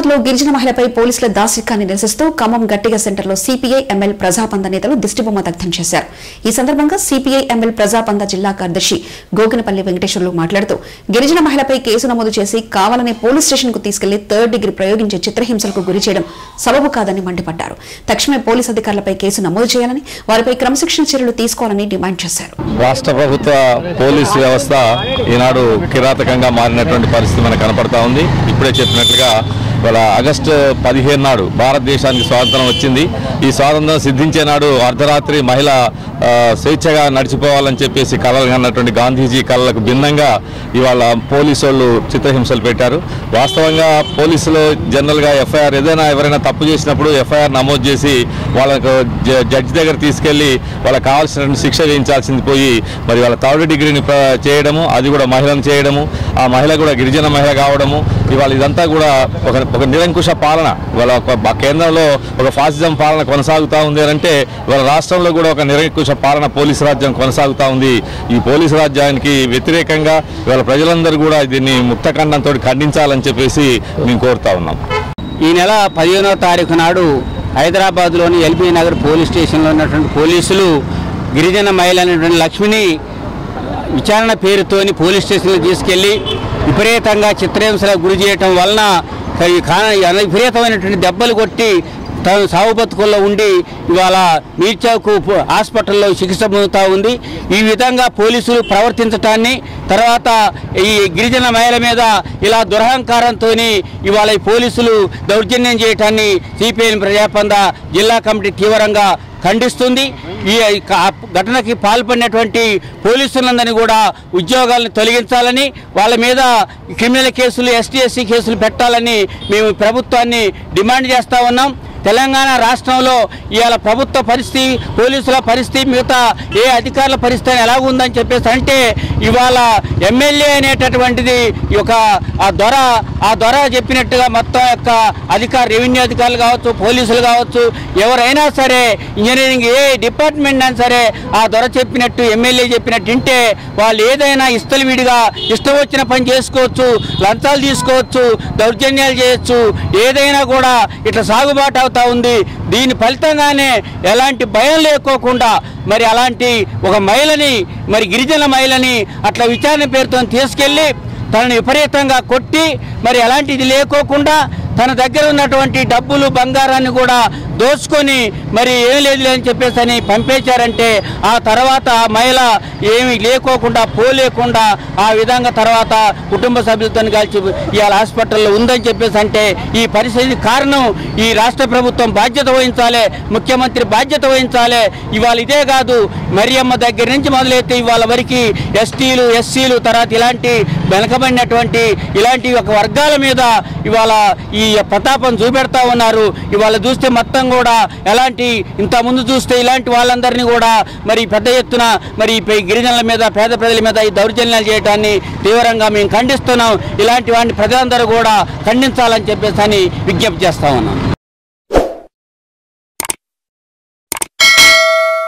హైదరాబాద్ లో గిరిజన మహిళపై పోలీసుల దాసికాన్ని నిరసిస్తూ ఖమ్మం గట్టిగ సెంటర్లో సిపిఐ ఎంఎల్ ప్రజాపంద నేతలు దిష్టిబొమ్మ దగ్ధం చేశారు ఈ సందర్భంగా సిపిఐ ఎంఎల్ ప్రజాపంద జిల్లా కార్యదర్శి గోగినపల్లి వెంకటేశ్వర్లు మాట్లాడుతూ గిరిజన మహిళపై కేసు నమోదు చేసి కావాలనే పోలీస్ స్టేషన్ కు తీసుకెళ్లి థర్డ్ డిగ్రీ ప్రయోగించే చిత్రహింసలకు గురి చేయడం సబబు కాదని మండిపడ్డారు తక్షణమే పోలీస్ అధికారులపై కేసు నమోదు చేయాలని వారిపై క్రమశిక్షణ చర్యలు తీసుకోవాలని డిమాండ్ చేశారు రాష్ట్ర ప్రభుత్వ పోలీసు వ్యవస్థ ఈనాడు కిరాతకంగా మారినటువంటి పరిస్థితి మనకు కనపడతా ఉంది ఇప్పుడే చెప్పినట్లుగా ఇవాళ ఆగస్టు పదిహేను నాడు భారతదేశానికి స్వాతంత్రం వచ్చింది ఈ స్వాతంత్రం సిద్ధించే నాడు అర్ధరాత్రి మహిళ ఆ, స్వేచ్ఛగా నడిచిపోవాలని చెప్పేసి కళలు కన్నటువంటి గాంధీజీ కళలకు భిన్నంగా ఇవాళ పోలీసు వాళ్ళు చిత్రహింసలు పెట్టారు వాస్తవంగా పోలీసులు జనరల్గా ఎఫ్ఐఆర్ ఏదైనా ఎవరైనా తప్పు చేసినప్పుడు ఎఫ్ఐఆర్ నమోదు చేసి వాళ్ళకు జ- జడ్జి దగ్గర తీసుకెళ్లి వాళ్ళకి కావాల్సినటువంటి శిక్ష వేయించాల్సింది పోయి మరి వాళ్ళ థర్డ్ డిగ్రీని ప్ర- చేయడము అది కూడా మహిళను చేయడము ఆ మహిళ కూడా గిరిజన మహిళ కావడము ఇవాళ ఇదంతా కూడా ఒక ఒక నిరంకుశ పాలన ఇవాళ ఒక బ- కేంద్రంలో ఒక ఫాసిజం పాలన కొనసాగుతూ ఉంది అని అంటే ఇవాళ రాష్ట్రంలో కూడా ఒక నిరంకుశ పాలన పోలీసు రాజ్యం కొనసాగుతూ ఉంది ఈ పోలీసు రాజ్యానికి వ్యతిరేకంగా ఇవాళ ప్రజలందరూ కూడా దీన్ని ముక్తఖండంతో ఖండించాలని చెప్పేసి మేము కోరుతా ఉన్నాం ఈ నెల పదిహేనో తారీఖు నాడు హైదరాబాద్లోని ఎల్బీ నగర్ పోలీస్ స్టేషన్లో ఉన్నటువంటి పోలీసులు గిరిజన మహిళ అయినటువంటి లక్ష్మిని విచారణ పేరుతోని పోలీస్ స్టేషన్లో తీసుకెళ్లి విపరీతంగా చిత్రహింసలకు గురి చేయటం వలన ఈ కా- విపరీతమైనటువంటి దెబ్బలు కొట్టి తను సాగు బతుకుల్లో ఉండి ఇవాళ మీర్చాకు పో- హాస్పిటల్లో చికిత్స పొందుతూ ఉంది ఈ విధంగా పోలీసులు ప్రవర్తించటాన్ని తర్వాత ఈ గిరిజన మహిళ మీద ఇలా దురహంకారంతో ఇవాళ ఈ పోలీసులు దౌర్జన్యం చేయటాన్ని సిపిఐ ప్రజాపంద జిల్లా కమిటీ తీవ్రంగా ఖండిస్తుంది ఈ ఈ క- ఘటనకి పాల్పడినటువంటి పోలీసులందరినీ కూడా ఉద్యోగాలను తొలగించాలని వాళ్ళ మీద క్రిమినల్ కేసులు ఎస్టీ ఎస్సీ కేసులు పెట్టాలని మేము ప్రభుత్వాన్ని డిమాండ్ చేస్తా ఉన్నాం తెలంగాణ రాష్ట్రంలో ఇవాళ ప్రభుత్వ పరిస్థితి పోలీసుల పరిస్థితి మిగతా ఏ అధికారుల పరిస్థితి ఎలా ఉందని చెప్పేసి అంటే ఇవాళ ఎమ్మెల్యే అనేటటువంటిది ఈ యొక్క ఆ దొర ఆ దొర చెప్పినట్టుగా మొత్తం యొక్క అధికార రెవెన్యూ అధికారులు కావచ్చు పోలీసులు కావచ్చు ఎవరైనా సరే ఇంజనీరింగ్ ఏ డిపార్ట్మెంట్ అయినా సరే ఆ దొర చెప్పినట్టు ఎమ్మెల్యే చెప్పినట్టు వింటే వాళ్ళు ఏదైనా ఇస్తలు విడిగా ఇష్టం వచ్చిన పని చేసుకోవచ్చు లంచాలు తీసుకోవచ్చు దౌర్జన్యాలు చేయొచ్చు ఏదైనా కూడా ఇట్లా సాగుబాటు అవుతా ఉంది దీని ఫలితంగానే ఎలాంటి భయం లేకోకుండా మరి అలాంటి ఒక మహిళని మరి గిరిజన మహిళని అట్లా విచారణ పేరుతో తీసుకెళ్ళి తనని విపరీతంగా కొట్టి మరి అలాంటిది లేకోకుండా తన దగ్గర ఉన్నటువంటి డబ్బులు బంగారాన్ని కూడా దోచుకొని మరి ఏం లేదు అని చెప్పేసి అని పంపేశారంటే ఆ తర్వాత ఆ మహిళ ఏమీ లేకోకుండా పోలేకుండా ఆ విధంగా తర్వాత కుటుంబ సభ్యులతో కలిసి ఇవాళ హాస్పిటల్లో ఉందని చెప్పేసి అంటే ఈ పరిస్థితి కారణం ఈ రాష్ట్ర ప్రభుత్వం బాధ్యత వహించాలి ముఖ్యమంత్రి బాధ్యత వహించాలి ఇవాళ ఇదే కాదు మరియమ్మ దగ్గర నుంచి మొదలైతే ఇవాళ వరకు ఎస్టీలు ఎస్సీలు తర్వాత ఇలాంటి వెనకబడినటువంటి ఇలాంటి ఒక వర్గాల మీద ఇవాళ ఈ ప్రతాపం చూపెడతా ఉన్నారు ఇవాళ చూస్తే మొత్తం కూడా ఎలాంటి ఇంత ముందు చూస్తే ఇలాంటి వాళ్ళందరినీ కూడా మరి పెద్ద ఎత్తున మరి ఈ గిరిజనుల మీద పేద ప్రజల మీద ఈ దౌర్జన్యాలు చేయడాన్ని తీవ్రంగా మేము ఖండిస్తున్నాం ఇలాంటి వాడిని ప్రజలందరూ కూడా ఖండించాలని చెప్పేసి అని విజ్ఞప్తి చేస్తా ఉన్నాం